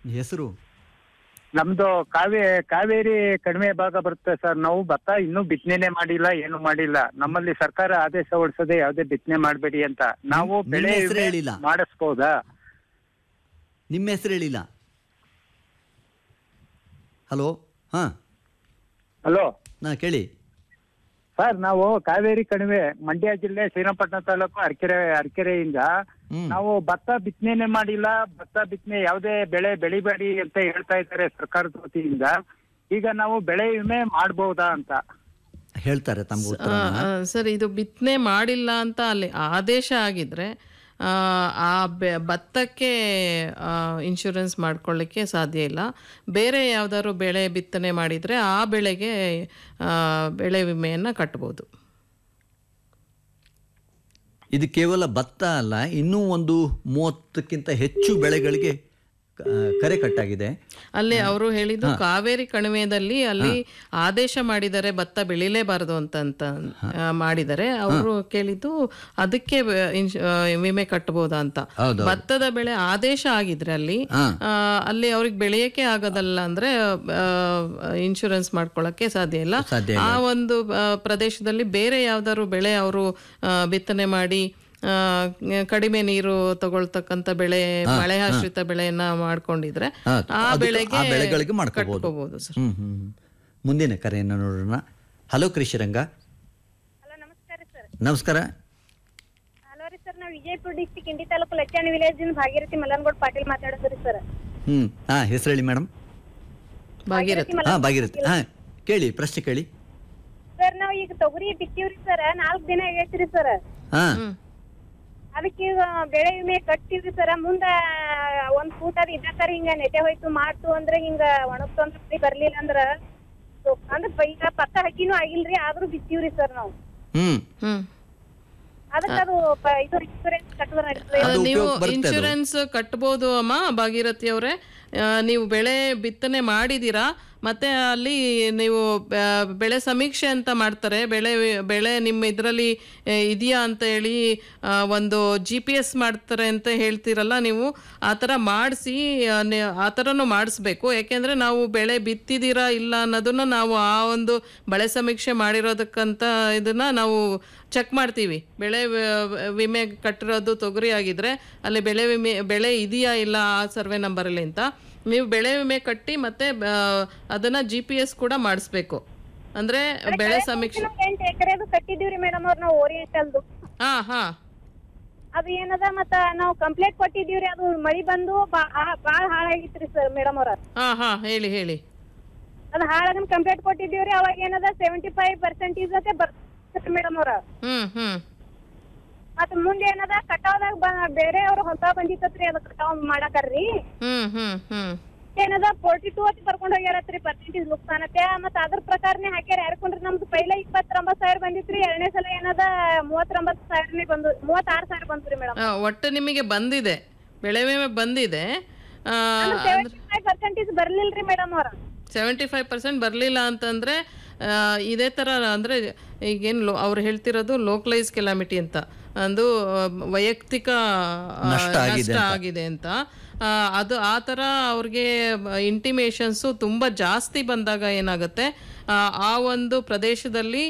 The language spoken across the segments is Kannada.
ಹೆಸರು ನಮ್ದು ಕಾವೇ ಕಾವೇರಿ ಕಡಿಮೆ ಭಾಗ ಬರುತ್ತೆ ಸರ್ ನಾವು ಭತ್ತ ಇನ್ನೂ ಬಿತ್ತನೆ ಮಾಡಿಲ್ಲ ಏನು ಮಾಡಿಲ್ಲ ನಮ್ಮಲ್ಲಿ ಸರ್ಕಾರ ಆದೇಶ ಹೊರಡಿಸದೆ ಯಾವುದೇ ಬಿತ್ತನೆ ಮಾಡಬೇಡಿ ಅಂತ ನಾವು ನಿಮ್ ಬೆಳೆ ಹೆಸ್ರು ವಿಮೆ ಹೇಳಿಲ್ಲ. ಮಾಡಿಸ್ಬೋದಾ ನಿಮ್ಮ ಹೆಸರು ಹೇಳಿಲ್ಲ ಹಲೋ ಹಾಂ ಹಲೋ ನಾ ಕೇಳಿ ಸರ್ ನಾವು ಕಾವೇರಿ ಕಣಿವೆ ಮಂಡ್ಯ ಜಿಲ್ಲೆ ಶ್ರೀರಂಗಪಟ್ಟಣ ತಾಲೂಕು ಅರಕೆರೆ ಅರಕೆರೆಯಿಂದ ಹ್ಮ್. ನಾವು ಭತ್ತ ಬಿತ್ತನೆ ಮಾಡಿಲ್ಲ ಭತ್ತ ಬಿತ್ತನೆ ಯಾವುದೇ ಬೆಳೆ ಬೆಳಿಬೇಡಿ ಅಂತ ಹೇಳ್ತಾ ಇದ್ದಾರೆ ಸರ್ಕಾರದ ವತಿಯಿಂದ ಈಗ ನಾವು ಬೆಳೆ ವಿಮೆ ಮಾಡಬಹುದಾ ಅಂತ ಹೇಳ್ತಾರೆ ತಮ್ಗೆ ಉತ್ತರ ಆ, ಆ, ಸರ್ ಇದು ಬಿತ್ತನೆ ಮಾಡಿಲ್ಲ ಅಂತ ಅಲ್ಲಿ ಆದೇಶ ಆಗಿದ್ರೆ ಆ, ಆ ಬೆ- ಭತ್ತಕ್ಕೆ ಇನ್ಶೂರೆನ್ಸ್ ಮಾಡ್ಕೊಳ್ಳಿಕ್ಕೆ ಸಾಧ್ಯ ಇಲ್ಲ ಬೇರೆ ಯಾವ್ದಾದ್ರು ಬೆಳೆ ಬಿತ್ತನೆ ಮಾಡಿದರೆ ಆ ಬೆಳೆಗೆ ಆ, ಬೆಳೆ ವಿಮೆಯನ್ನು ಕಟ್ಬೋದು ಇದು ಕೇವಲ ಭತ್ತ ಅಲ್ಲ ಇನ್ನೂ ಒಂದು ಮೂವತ್ತಕ್ಕಿಂತ ಹೆಚ್ಚು ಬೆಳೆಗಳಿಗೆ ಕ- ಕರೆ ಕಟ್ಟಾಗಿದೆ ಅಲ್ಲಿ ಅವರು ಹೇಳಿದ್ದು ಕಾವೇರಿ ಕಣಿವೆಯಲ್ಲಿ ಅಲ್ಲಿ ಆದೇಶ ಮಾಡಿದರೆ ಭತ್ತ ಬೆಳಿಲೇಬಾರದು ಅಂತ ಅಂತ ಆ, ಮಾಡಿದರೆ ಅವರು ಕೇಳಿದ್ದು ಅದಕ್ಕೆ ವ- ಇನ್ಶ್- ಆ, ವಿಮೆ ಕಟ್ಟಬಹುದಾ ಅಂತ ಹೌದು ಭತ್ತದ ಬೆಳೆ ಆದೇಶ ಆಗಿದ್ರೆ ಅಲ್ಲಿ ಹಾ. ಆ, ಅಲ್ಲಿ ಅವ್ರಿಗೆ ಬೆಳೆಯಕ್ಕೆ ಆಗೋದಲ್ಲ ಅಂದ್ರೆ ಇನ್ಶೂರೆನ್ಸ್ ಮಾಡ್ಕೊಳ್ಳಕ್ಕೆ ಸಾಧ್ಯ ಇಲ್ಲ ಸಾಧ್ಯ ಆ ಒಂದು ಆ, ಪ್ರದೇಶದಲ್ಲಿ ಬೇರೆ ಯಾವ್ದಾದ್ರು ಬೆಳೆ ಅವರು ಬಿತ್ತನೆ ಮಾಡಿ ಆ, ಕಡಿಮೆ ನೀರು ತಗೊಳ್ತಕ್ಕಂತ ಬೆಳೆ ಮಳೆ ಆಶ್ರಿತ ಬೆಳೆಯನ್ನ ಮಾಡ್ಕೊಂಡಿದ್ರೆ ಹಾ, ಆ ಅದಕ್ಕೆ- ಬೆಳೆಗೆ ಆ ಬೆಳೆಗಳಿಗೆ ಮಾಡ್ಕೋಬಹುದು ಕಟ್ಕೋಬಹುದು ಸರ್ ಹ್ಮ್ ಹ್ಮ್ ಹ್ಮ್. ಮುಂದಿನ ಕರೆಯನ್ನು ನೋಡೋಣ ಹಲೋ ಕೃಷಿರಂಗ ಹಲೋ ನಮಸ್ಕಾರ ಸರ್ ನಮಸ್ಕಾರ ಹಲೋ ರೀ ಸರ್ ನಾವು ವಿಜಯಪುರ ಡಿಸ್ಟಿಕ್ ಇಂಡಿ ತಾಲೂಕು ಲಚ್ಚಾಣಿ ವಿಲೇಜ್ ಭಾಗೀರಥಿ ಮಲ್ಲನಗೌಡ ಪಾಟೀಲ್ ಮಾತಾಡೋದ್ರಿ ಸರ್ ಹ್ಮ್ ಹಾ ಹೆಸರು ಹೇಳಿ ಮೇಡಮ್ ಭಾಗೀರಥಿ ಹಾ ಭಾಗಿರಥಿ ಹಾ ಕೇಳಿ ಪ್ರಶ್ನೆ ಕೇಳಿ ಸರ್ ನಾವು ಈಗ ತೊಗರಿ ಬಿತ್ತೀವ್ರಿ ಸರ್ ನಾಲ್ಕು ದಿನ ಆಗೈತ್ರಿ ಸರ್ ಹಾ ಹ್ಮ್ ಅದಕ್ಕೆ ಈಗ ಬೆಳೆ ವಿಮೆ ಕಟ್ತೀವ್ರಿ ಸರ್ ಮುಂದ ಒಂದ್ ಫೂಟ್ ಅದ್ ಇದ್ದಾಕರ ಹಿಂಗ ನೆಟೆ ಹೋಯ್ತು ಮಾಡ್ತು ಅಂದ್ರೆ ಹಿಂಗ ಒಣಗ್ತು ಅಂತ ಮಳಿ ಬರ್ಲಿಲ್ಲ ಅಂದ್ರ ಸೊ, ಅಂದ್ರ ಪ- ಈಗ ಪಕ್ಕ ಹಕ್ಕಿನೂ ಆಗಿಲ್ರಿ ಆದ್ರೂ ಬಿತ್ತೀವ್ರಿ ಸರ್ ನಾವು ಹ್ಮ್ ಹ್ಮ್ ಅದಕ್ಕೆ ಅದು ಪ- ಇದು ಇನ್ಸೂರೆನ್ಸ್ ಕಟ್ಟುವ ನಡೀತದೆ ಅದು ನೀವು ಉಪಯೋಗ ಬರುತ್ತೆ ಅದು. ಇನ್ಶೂರೆನ್ಸ್ ಕಟ್ಬೋದು ಅಮ್ಮ ಭಾಗೀರಥಿ ಅವರೇ ನೀವು ಬೆಳೆ ಬಿತ್ತನೆ ಮಾಡಿದ್ದೀರಾ ಮತ್ತೆ ಅಲ್ಲಿ ನೀವು ಆ, ಬೆಳೆ ಸಮೀಕ್ಷೆ ಅಂತ ಮಾಡ್ತಾರೆ ಬೆಳೆ ಬೆಳೆ ನಿಮ್ಮ ಇದರಲ್ಲಿ ಇದೆಯಾ ಅಂತ ಹೇಳಿ ಆ, ಒಂದು ಜಿ ಪಿ ಎಸ್ ಮಾಡ್ತಾರೆ ಅಂತ ಹೇಳ್ತೀರಲ್ಲ ನೀವು ಆ ಥರ ಮಾಡಿಸಿ ಆ ಥರನೂ ಮಾಡಿಸ್ಬೇಕು ಯಾಕೆಂದರೆ ನಾವು ಬೆಳೆ ಬಿತ್ತಿದ್ದೀರಾ ಇಲ್ಲ ಅನ್ನೋದನ್ನು ನಾವು ಆ ಒಂದು ಬೆಳೆ ಸಮೀಕ್ಷೆ ಮಾಡಿರೋದಕ್ಕಂತ ಇದನ್ನ ನಾವು ಚೆಕ್ ಮಾಡ್ತೀವಿ ಬೆಳೆ ವ- ವಿಮೆ ಕಟ್ಟಿರೋದು ತೊಗರಿ ಆಗಿದ್ರೆ ಅಲ್ಲಿ ಬೆಳೆ ವಿಮೆ ಬೆಳೆ ಇದೆಯಾ ಇಲ್ಲ ಆ ಸರ್ವೆ ನಂಬರಲ್ಲಿ ಅಂತ ನೀವು ಬೆಳೆ ವಿಮೆ ಕಟ್ಟಿ ಮತ್ತೆ ಆ, ಅದನ್ನ ಜಿ ಪಿ ಎಸ್ ಕೂಡ ಮಾಡಿಸ್ಬೇಕು ಅಂದ್ರೆ ಬೆಳೆ ಸಮೀಕ್ಷೆ ಎಂಟು ಎಕರೆದು ಕಟ್ಟಿದೀವ್ರಿ ಮೇಡಮ್ ಅವ್ರ ನಾವು ಓರಿಯೆಂಟಲ್ದು ಹಾ ಹಾ ಅದು ಏನದ ಮತ್ತ ನಾವು ಕಂಪ್ಲೇಂಟ್ ಕೊಟ್ಟಿದೀವ್ರಿ ಅದು ಮಳಿ ಬಂದು ಬಾ- ಆ- ಬಾಳ ಹಾಳಾಗಿತ್ರಿ ಸರ್ ಮೇಡಮ್ ಅವ್ರ ಹಾ ಹಾ ಹೇಳಿ ಹೇಳಿ ಅದು ಹಾಳಾಗನ್ ಕಂಪ್ಲೇಂಟ್ ಕೊಟ್ಟಿದೀವ್ರಿ ಅವಾಗ ಏನದ ಸೆವೆಂಟಿ ಫೈವ್ ಪರ್ಸೆಂಟೇಜ್ ಅತ್ತೆ ಬರ್ತಾರೆ ಮೇಡಮ್ ಅವ್ರ ಹ್ಮ್ ಹ್ಮ್ ಮತ್ತ ಮುಂದೆ ಏನದ ಕಟಾವ್ದಾಗ ಬ- ಬೇರೆ ಅವ್ರ ಹೊಸ ಬಂದಿತ್ತತ್ರಿ ಅದ ಕಟಾವ್ ಮಾಡಾಕರ್ರಿ ಹ್ಮ್ ಹ್ಮ್ ಹ್ಮ್ ಏನದ ಫೋರ್ಟಿ ಟೂ ಅತಿ ಕರ್ಕೊಂಡ್ ಹೋಗ್ಯಾರತ್ರಿ ಪರ್ಸೆಂಟೇಜ್ ನುಕ್ಸಾನತೆ ಮತ್ತ ಅದ್ರ ಪ್ರಕಾರನೇ ಹಾಕ್ಯಾರ ಯಾರ್ಕೊಂಡ್ರಿ ನಮ್ದು ಪೈಲ ಇಪ್ಪತ್ತೊಂಬತ್ತು ಸಾವಿರ ಬಂದಿತ್ರಿ ಎರಡನೇ ಸಲ ಏನದ ಮೂವತ್ತೊಂಬತ್ತು ಸಾವಿರನೇ ಬಂದು ಮೂವತ್ತಾರು ಸಾವಿರ ಬಂತ್ರಿ ಮೇಡಮ್ ಆ, ಒಟ್ಟು ನಿಮಗೆ ಬಂದಿದೆ ಬೆಳೆ ವಿಮೆ ಬಂದಿದೆ ಸೆವೆಂಟಿ ಫೈವ್ ಪರ್ಸೆಂಟೇಜ್ ಬರ್ಲಿಲ್ರಿ ಮೇಡಮ್ ಅವ್ರ ಸೆವೆಂಟಿ ಫೈವ್ ಪರ್ಸೆಂಟ್ ಬರಲಿಲ್ಲ ಅಂತಂದರೆ ಇದೇ ಥರ ಅಂದರೆ ಈಗೇನು ಲೋ ಅವ್ರು ಹೇಳ್ತಿರೋದು ಲೋಕಲೈಸ್ ಕೆಲಾಮಿಟಿ ಅಂತ ಅಂದು ಆ, ವೈಯಕ್ತಿಕ ಆ, ನಷ್ಟ ಆಗಿದೆ ನಷ್ಟ ಆಗಿದೆ ಅಂತ ಆ, ಅದು ಆ ಥರ ಅವ್ರಿಗೆ ಇಂಟಿಮೇಷನ್ಸು ತುಂಬ ಜಾಸ್ತಿ ಬಂದಾಗ ಏನಾಗುತ್ತೆ ಆ, ಆ ಒಂದು ಪ್ರದೇಶದಲ್ಲಿ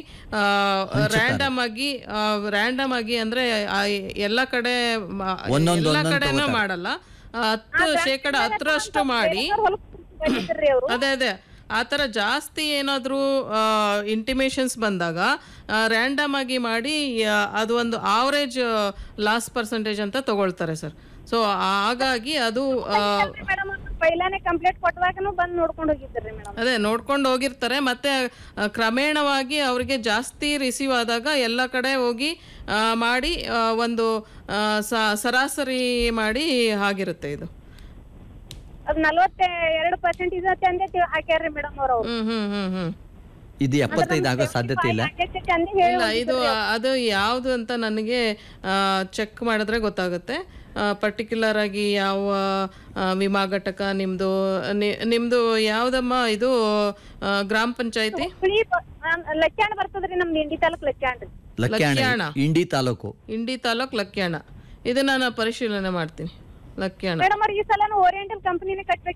ರ್ಯಾಂಡಮ್ ಆಗಿ ರ್ಯಾಂಡಮ್ ಆಗಿ ಅಂದರೆ ಎಲ್ಲ ಕಡೆ ಮ- ಒಂದೊಂದು ಎಲ್ಲ ಒಂದೊಂದು ಕಡೆನೂ ತಗೋತಾರೆ. ಮಾಡಲ್ಲ ಆ, ಹತ್ತು ಶೇಕಡ ಹತ್ತರಷ್ಟು ಮಾಡಿ ಬಂದಿದ್ರಿ ಅವ್ರು ಅದೇ ಅದೇ ಆ ಥರ ಜಾಸ್ತಿ ಏನಾದರೂ ಇಂಟಿಮೇಷನ್ಸ್ ಬಂದಾಗ ರ್ಯಾಂಡಮ್ ಆಗಿ ಮಾಡಿ ಆ, ಅದು ಒಂದು ಆವ್ರೇಜ್ ಲಾಸ್ ಪರ್ಸೆಂಟೇಜ್ ಅಂತ ತಗೊಳ್ತಾರೆ ಸರ್ ಸೊ ಹಾಗಾಗಿ ಅದು ಆ, ಮೇಡಮ್ ಪೈಲಾನೆ ಕಂಪ್ಲೇಂಟ್ ಕೊಟ್ಟವಾಗನು ಬಂದ್ ನೋಡ್ಕೊಂಡ್ ಹೋಗಿದ್ರಿ ಮೇಡಮ್ ಅದೇ ನೋಡ್ಕೊಂಡು ಹೋಗಿರ್ತಾರೆ ಮತ್ತೆ ಆ, ಕ್ರಮೇಣವಾಗಿ ಅವರಿಗೆ ಜಾಸ್ತಿ ರಿಸೀವ್ ಆದಾಗ ಎಲ್ಲ ಕಡೆ ಹೋಗಿ ಆ, ಮಾಡಿ ಆ, ಒಂದು ಆ, ಸ- ಸರಾಸರಿ ಮಾಡಿ ಆಗಿರುತ್ತೆ ಇದು ಅದ್ ನಲ್ವತ್ತ ಎರಡು ಪರ್ಸೆಂಟೇಜ್ ಅಂದೆ ತಿ- ಹಾಕ್ಯಾರ್ರಿ ಮೇಡಮ್ ಅವ್ರ ಅವ್ರು ಹ್ಮ್ ಹ್ಮ್ ಹ್ಮ್ ಹ್ಮ್ ಇದು ಎಪ್ಪತ್ತೈದು ಆಗೋ ಸಾಧ್ಯತೆ ಇಲ್ಲ ಅಂದಿ ಹೇಳಿ ಇಲ್ಲ ಇದು ಅದು ಯಾವುದು ಅಂತ ನನಗೆ ಚೆಕ್ ಮಾಡಿದ್ರೆ ಗೊತ್ತಾಗುತ್ತೆ ಪರ್ಟಿಕ್ಯುಲರ್ ಆಗಿ ಯಾವ ಆ, ವಿಮಾ ಘಟಕ ನಿಮ್ಮದು ನಿಮ್ಮದು ಯಾವುದಮ್ಮ ಇದು ಆ, ಗ್ರಾಮ ಪಂಚಾಯತಿ ಹುಳಿ ಬ- ಆ, ಲಚ್ಚಾಣ ಬರ್ತದ್ರಿ ನಮ್ದು ಇಂಡಿ ತಾಲೂಕ್ ಲಚ್ಚಾಣ ರೀ ಲಕ್ಯಾಣ ಲಕ್ಯಾಣ. ಇಂಡಿ ತಾಲೂಕು ಇಂಡಿ ತಾಲೂಕ್ ಲಕ್ಯಾಣ ಇದನ್ನ ನಾನು ಪರಿಶೀಲನೆ ಮಾಡ್ತೀನಿ ಲಕ್ಯಾಣ ಮೇಡಮ್ ಅವ್ರ ಈ ಸಲ ಓರಿಯೆಂಟಲ್ ಕಂಪನಿನೇ ಕಟ್ಬೇಕು